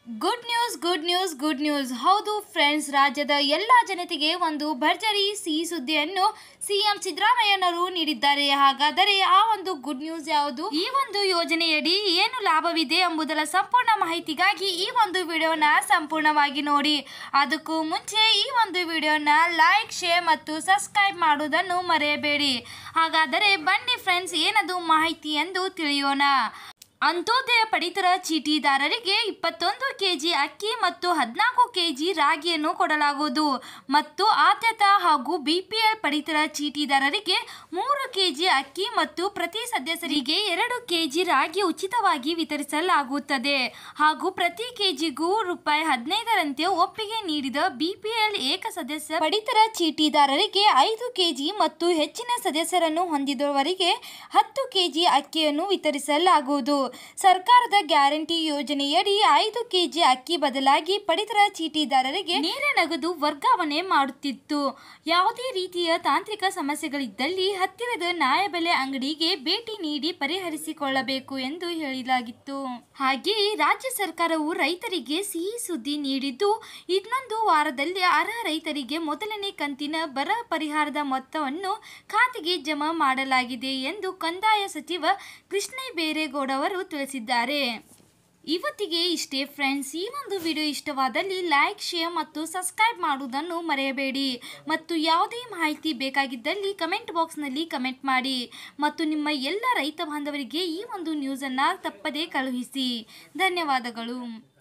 good news good news good news ಹೌದು friends ರಾಜ್ಯದ ಎಲ್ಲ ಜನತೆಗೆ ಒಂದು ಭರ್ಜರಿ ಸಿಹಿ ಸುದ್ದಿಯನ್ನು ಸಿಎಂ ಸಿದ್ದರಾಮಯ್ಯನವರು ನೀಡಿದ್ದಾರೆ ಹಾಗಾದರೆ ಆ ಒಂದು ಗುಡ್ ನ್ಯೂಸ್ ಯಾವುದು ಈ ಒಂದು ಯೋಜನೆಯಡಿ ಏನು ಲಾಭವಿದೆ ಎಂಬುದರ ಸಂಪೂರ್ಣ ಮಾಹಿತಿಗಾಗಿ ಈ ಒಂದು ವಿಡಿಯೋನ ಸಂಪೂರ್ಣವಾಗಿ ನೋಡಿ ಅದಕ್ಕೂ ಮುಂಚೆ ಈ ಒಂದು ವಿಡಿಯೋನ ಲೈಕ್ ಶೇರ್ ಮತ್ತು ಸಬ್ಸ್ಕ್ರೈಬ್ ಮಾಡುವುದನ್ನು ಮರೆಯಬೇಡಿ ಹಾಗಾದರೆ ಬನ್ನಿ ಫ್ರೆಂಡ್ಸ್ ಏನದು ಮಾಹಿತಿ ಎಂದು ತಿಳಿಯೋಣ ಅಂತ್ಯೋದಯ ಪಡಿತರ ಚೀಟಿದಾರರಿಗೆ ಇಪ್ಪತ್ತೊಂದು ಕೆಜಿ ಅಕ್ಕಿ ಮತ್ತು ಹದಿನಾಲ್ಕು ಕೆಜಿ ರಾಗಿಯನ್ನು ಕೊಡಲಾಗುವುದು ಮತ್ತು ಆದ್ಯತಾ ಹಾಗೂ ಬಿಪಿಎಲ್ ಪಡಿತರ ಚೀಟಿದಾರರಿಗೆ ಮೂರು ಕೆಜಿ ಅಕ್ಕಿ ಮತ್ತು ಪ್ರತಿ ಸದಸ್ಯರಿಗೆ ಎರಡು ಕೆಜಿ ರಾಗಿ ಉಚಿತವಾಗಿ ವಿತರಿಸಲಾಗುತ್ತದೆ ಹಾಗೂ ಪ್ರತಿ ಕೆಜಿಗೂ ರೂಪಾಯಿ ಹದಿನೈದರಂತೆ ಒಪ್ಪಿಗೆ ನೀಡಿದ ಬಿಪಿಎಲ್ ಏಕ ಸದಸ್ಯ ಪಡಿತರ ಚೀಟಿದಾರರಿಗೆ ಐದು ಕೆಜಿ ಮತ್ತು ಹೆಚ್ಚಿನ ಸದಸ್ಯರನ್ನು ಹೊಂದಿದವರಿಗೆ ಹತ್ತು ಕೆಜಿ ಅಕ್ಕಿಯನ್ನು ವಿತರಿಸಲಾಗುವುದು ಸರ್ಕಾರದ ಗ್ಯಾರಂಟಿ ಯೋಜನೆಯಡಿ ಐದು ಕೆಜಿ ಅಕ್ಕಿ ಬದಲಾಗಿ ಪಡಿತರ ಚೀಟಿದಾರರಿಗೆ ನೇರ ನಗದು ವರ್ಗಾವಣೆ ಮಾಡುತ್ತಿತ್ತು ಯಾವುದೇ ರೀತಿಯ ತಾಂತ್ರಿಕ ಸಮಸ್ಯೆಗಳಿದ್ದಲ್ಲಿ ಹತ್ತಿರದ ನ್ಯಾಯಬೆಲೆ ಅಂಗಡಿಗೆ ಭೇಟಿ ನೀಡಿ ಪರಿಹರಿಸಿಕೊಳ್ಳಬೇಕು ಎಂದು ಹೇಳಲಾಗಿತ್ತು ಹಾಗೆಯೇ ರಾಜ್ಯ ಸರ್ಕಾರವು ರೈತರಿಗೆ ಸಿಹಿ ಸುದ್ದಿ ನೀಡಿದ್ದು ಇನ್ನೊಂದು ವಾರದಲ್ಲಿ ಅರ್ಹ ರೈತರಿಗೆ ಮೊದಲನೇ ಕಂತಿನ ಬರ ಪರಿಹಾರದ ಮೊತ್ತವನ್ನು ಖಾತೆಗೆ ಜಮಾ ಮಾಡಲಾಗಿದೆ ಎಂದು ಕಂದಾಯ ಸಚಿವ ಕೃಷ್ಣ ಬೈರೇಗೌಡ ಅವರು ತಿಳಿಸಿದ್ದಾರೆ ಇವತ್ತಿಗೆ ಇಷ್ಟೇ ಫ್ರೆಂಡ್ಸ್ ಈ ಒಂದು ವಿಡಿಯೋ ಇಷ್ಟವಾದಲ್ಲಿ ಲೈಕ್ ಶೇರ್ ಮತ್ತು ಸಬ್ಸ್ಕ್ರೈಬ್ ಮಾಡುವುದನ್ನು ಮರೆಯಬೇಡಿ ಮತ್ತು ಯಾವುದೇ ಮಾಹಿತಿ ಬೇಕಾಗಿದ್ದಲ್ಲಿ ಕಮೆಂಟ್ ಬಾಕ್ಸ್ನಲ್ಲಿ ಕಮೆಂಟ್ ಮಾಡಿ ಮತ್ತು ನಿಮ್ಮ ಎಲ್ಲ ರೈತ ಬಾಂಧವರಿಗೆ ಈ ಒಂದು ನ್ಯೂಸನ್ನು ತಪ್ಪದೇ ಕಳುಹಿಸಿ ಧನ್ಯವಾದಗಳು